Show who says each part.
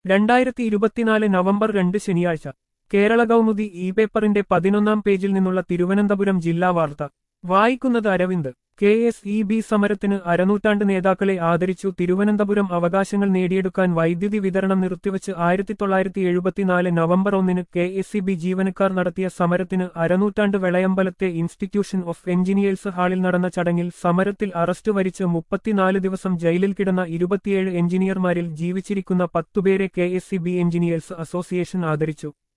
Speaker 1: രണ്ടായിരത്തി ഇരുപത്തിനാല് നവംബർ രണ്ട് ശനിയാഴ്ച കേരള കൗമുദി ഇ പേപ്പറിന്റെ പതിനൊന്നാം പേജിൽ നിന്നുള്ള തിരുവനന്തപുരം ജില്ലാ വാർത്ത വായിക്കുന്നത് Aravind K S E B സമരത്തിന് അരനൂറ്റാണ്ട് നേതാക്കളെ ആദരിച്ചു തിരുവനന്തപുരം അവകാശങ്ങൾ നേടിയെടുക്കാൻ വൈദ്യുതി വിതരണം നിർത്തിവച്ച് ആയിരത്തി തൊള്ളായിരത്തി എഴുപത്തിനാല് നവംബർ ഒന്നിന് കെ എസ് ഇ ബി ജീവനക്കാർ നടത്തിയ സമരത്തിന് അരനൂറ്റാണ്ട് വെളയമ്പലത്തെ ഇൻസ്റ്റിറ്റ്യൂഷൻ ഓഫ് എഞ്ചിനീയേഴ്സ് ഹാളിൽ നടന്ന ചടങ്ങിൽ സമരത്തിൽ അറസ്റ്റ് വരിച്ച് മുപ്പത്തിനാല് ദിവസം ജയിലിൽ കിടന്ന ഇരുപത്തിയേഴ് എഞ്ചിനീയർമാരിൽ ജീവിച്ചിരിക്കുന്ന പത്തുപേരെ K S E B engineers association ആദരിച്ചു